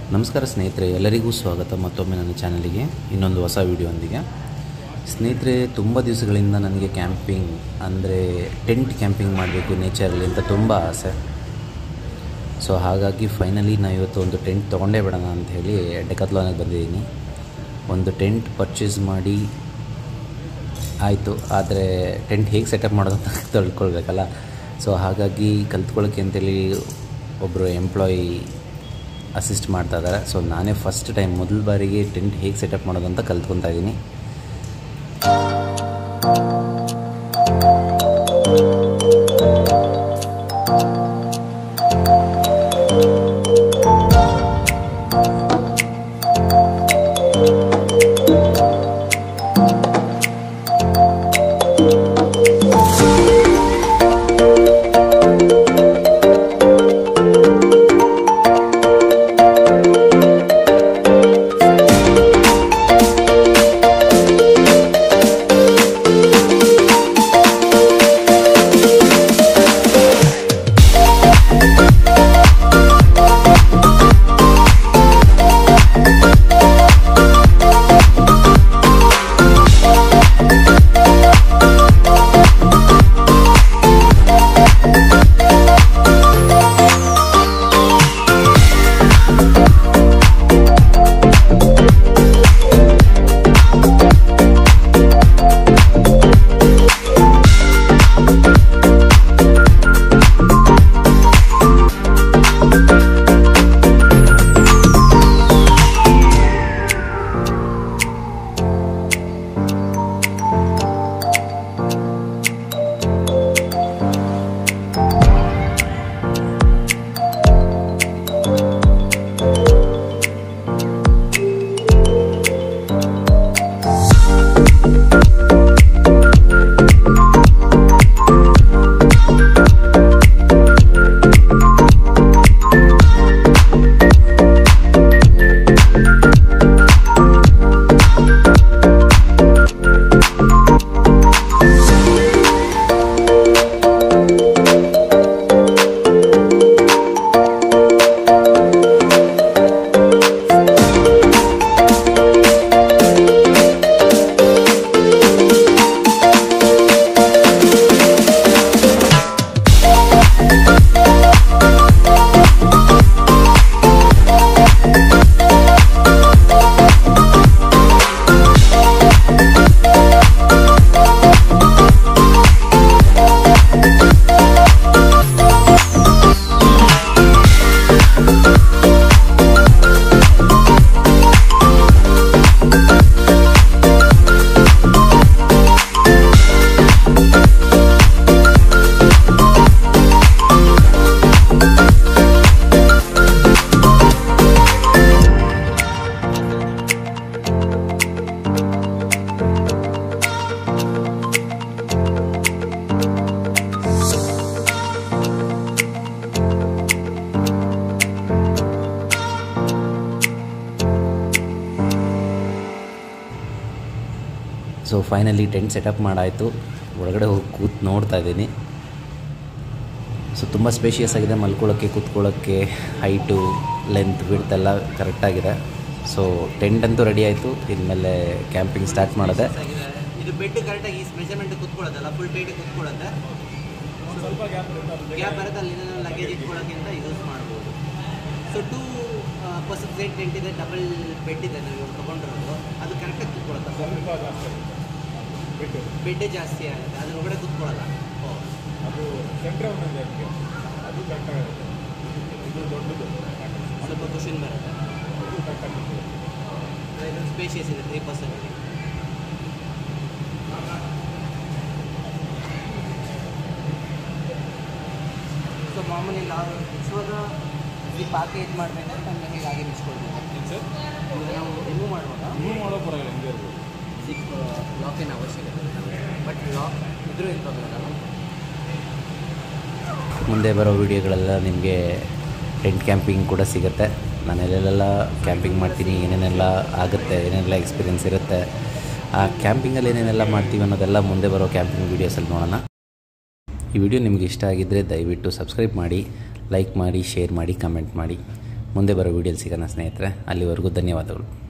ನಮಸ್ಕಾರ ಸ್ನೇಹಿತರೆ ಎಲ್ಲರಿಗೂ ಸ್ವಾಗತ ಮತ್ತೊಮ್ಮೆ ನನ್ನ ಚಾನಲಿಗೆ ಇನ್ನೊಂದು ಹೊಸ ವಿಡಿಯೋಂದಿಗೆ ಸ್ನೇಹಿತರೆ ತುಂಬ ದಿವಸಗಳಿಂದ ನನಗೆ ಕ್ಯಾಂಪಿಂಗ್ ಅಂದರೆ ಟೆಂಟ್ ಕ್ಯಾಂಪಿಂಗ್ ಮಾಡಬೇಕು ನೇಚರಲ್ಲಿ ಅಂತ ತುಂಬ ಆಸೆ ಸೊ ಹಾಗಾಗಿ ಫೈನಲಿ ನಾವು ಇವತ್ತು ಒಂದು ಟೆಂಟ್ ತೊಗೊಂಡೇ ಬಿಡೋಣ ಅಂತ ಹೇಳಿ ಡೆಕತ್ಲಾನಿಗೆ ಬಂದಿದ್ದೀನಿ ಒಂದು ಟೆಂಟ್ ಪರ್ಚೇಸ್ ಮಾಡಿ ಆಯಿತು ಆದರೆ ಟೆಂಟ್ ಹೇಗೆ ಸೆಟಪ್ ಮಾಡೋದು ಅಂತ ತಿಳ್ಕೊಳ್ಬೇಕಲ್ಲ ಸೊ ಹಾಗಾಗಿ ಕಲ್ತ್ಕೊಳ್ಳೋಕ್ಕೆ ಅಂತೇಳಿ ಒಬ್ಬರು ಎಂಪ್ಲಾಯಿ ಅಸಿಸ್ಟ್ ಮಾಡ್ತಾ ಇದ್ದಾರೆ ಸೊ ನಾನೇ ಫಸ್ಟ್ ಟೈಮ್ ಮೊದಲ ಬಾರಿಗೆ ಟೆಂಟ್ ಹೇಗೆ ಸೆಟಪ್ ಮಾಡೋದು ಅಂತ ಕಲ್ತ್ಕೊತಾ ಇದ್ದೀನಿ ಸೊ ಫೈನಲಿ ಟೆಂಟ್ ಸೆಟಪ್ ಮಾಡಾಯಿತು ಒಳಗಡೆ ಹೋಗಿ ಕೂತ್ ನೋಡ್ತಾ ಇದ್ದೀನಿ ಸೊ ತುಂಬ ಸ್ಪೇಷಿಯಸ್ ಆಗಿದೆ ಮಲ್ಕೊಳ್ಳೋಕ್ಕೆ ಕೂತ್ಕೊಳ್ಳೋಕ್ಕೆ ಹೈಟು ಲೆಂತ್ ವಿಡ್ತ್ ಎಲ್ಲ ಕರೆಕ್ಟಾಗಿದೆ ಸೊ ಟೆಂಟ್ ಅಂತೂ ರೆಡಿ ಆಯಿತು ಇನ್ಮೇಲೆ ಕ್ಯಾಂಪಿಂಗ್ ಸ್ಟಾರ್ಟ್ ಮಾಡಿದೆ ಇದು ಬೆಡ್ ಕರೆಕ್ಟಾಗಿ ಈ ಮೆಜರ್ಮೆಂಟ್ ಕುತ್ಕೊಳ್ಳೋದಲ್ಲ ಫುಲ್ ಟೈಟ್ ಕುತ್ಕೊಳ್ಳುತ್ತೆ ಸ್ವಲ್ಪ ಗ್ಯಾಪ್ ಇರುತ್ತೆ ಗ್ಯಾಪ್ ಬರುತ್ತೆ ಅಲ್ಲಿ ಲಗೇಜ್ ಇಟ್ಕೊಳ್ಳೋಕ್ಕಿಂತ ಯೂಸ್ ಮಾಡ್ಬೋದು so two person side tent ಇದೆ ಡಬಲ್ ಬೆಡ್ ಇದೆ ನಾವು ಇವಾಗ ತೊಗೊಂಡಿರೋದು ಅದು ಕರೆಕ್ಟಾಗಿ ಕುತ್ಕೊಳ್ಳುತ್ತೆ ಸ್ವಲ್ಪ ಜಾಸ್ತಿ ಆಗುತ್ತೆ ಬಿಟ್ಟು ಬೆಡ್ಡೇ ಜಾಸ್ತಿ ಆಗುತ್ತೆ ಅದ್ರ ಒಳಗಡೆ ಕುತ್ಕೊಳ್ಳಲ್ಲ ಓ ಅದು ಸೆಂಟ್ರ್ ಒಂದೊಂದು ಅದಕ್ಕೆ ಅದು ಕರೆಕ್ಟಾಗುತ್ತೆ ಇದು ದೊಡ್ಡದು ಸ್ವಲ್ಪ ಕ್ವಶನ್ ಬರುತ್ತೆ ಅದು ಕರೆಕ್ಟಾಗಿ ಇದು ಸ್ಪೇಷಿಯಸ್ ಇದೆ ತ್ರೀ ಪರ್ಸೆಂಟ್ ಸೊ ಮಾಮೂಲಿ ನಾವು ಬಿಡಿಸುವಾಗ ಈ ಪಾಕೆ ಇದು ಮಾಡಬೇಕು ನಮಗೆ ಹೀಗಾಗಿ ಬಿಡಿಸ್ಕೊಳ್ಬೋದು ಏನು ಸರ್ ಈಗ ನಾವು ರಿಮೂವ್ ಮಾಡುವಾಗ ಮೂವ್ ಮಾಡೋ ಪರವಾಗಿಲ್ಲ ಹಿಂಗೆ ಇರ್ಬೋದು ಸಿಕ್ ಲಾಕಿನ ಅವಶ್ಯಕತೆ ಬಟ್ ಲಾಕ್ ಇದ್ರೂ ಏನು ತೊಂದರೆ ಆಗಲ್ಲ ಮುಂದೆ ಬರೋ ವಿಡಿಯೋಗಳೆಲ್ಲ ನಿಮಗೆ ಟೆಂಟ್ ಕ್ಯಾಂಪಿಂಗ್ ಕೂಡ ಸಿಗುತ್ತೆ ನಾನು ಎಲ್ಲೆಲ್ಲ ಕ್ಯಾಂಪಿಂಗ್ ಮಾಡ್ತೀನಿ ಏನೇನೆಲ್ಲ ಆಗುತ್ತೆ ಏನೇನೆಲ್ಲ ಎಕ್ಸ್ಪೀರಿಯೆನ್ಸ್ ಇರುತ್ತೆ ಆ ಕ್ಯಾಂಪಿಂಗಲ್ಲಿ ಏನೇನೆಲ್ಲ ಮಾಡ್ತೀವಿ ಅನ್ನೋದೆಲ್ಲ ಮುಂದೆ ಬರೋ ಕ್ಯಾಂಪಿಂಗ್ ವೀಡಿಯೋಸಲ್ಲಿ ನೋಡೋಣ ಈ ವಿಡಿಯೋ ನಿಮಗೆ ಇಷ್ಟ ಆಗಿದ್ದರೆ ದಯವಿಟ್ಟು ಸಬ್ಸ್ಕ್ರೈಬ್ ಮಾಡಿ ಲೈಕ್ ಮಾಡಿ ಶೇರ್ ಮಾಡಿ ಕಮೆಂಟ್ ಮಾಡಿ ಮುಂದೆ ಬರೋ ವೀಡಿಯೋಲಿ ಸಿಗೋಣ ಸ್ನೇಹಿತರೆ ಅಲ್ಲಿವರೆಗೂ ಧನ್ಯವಾದಗಳು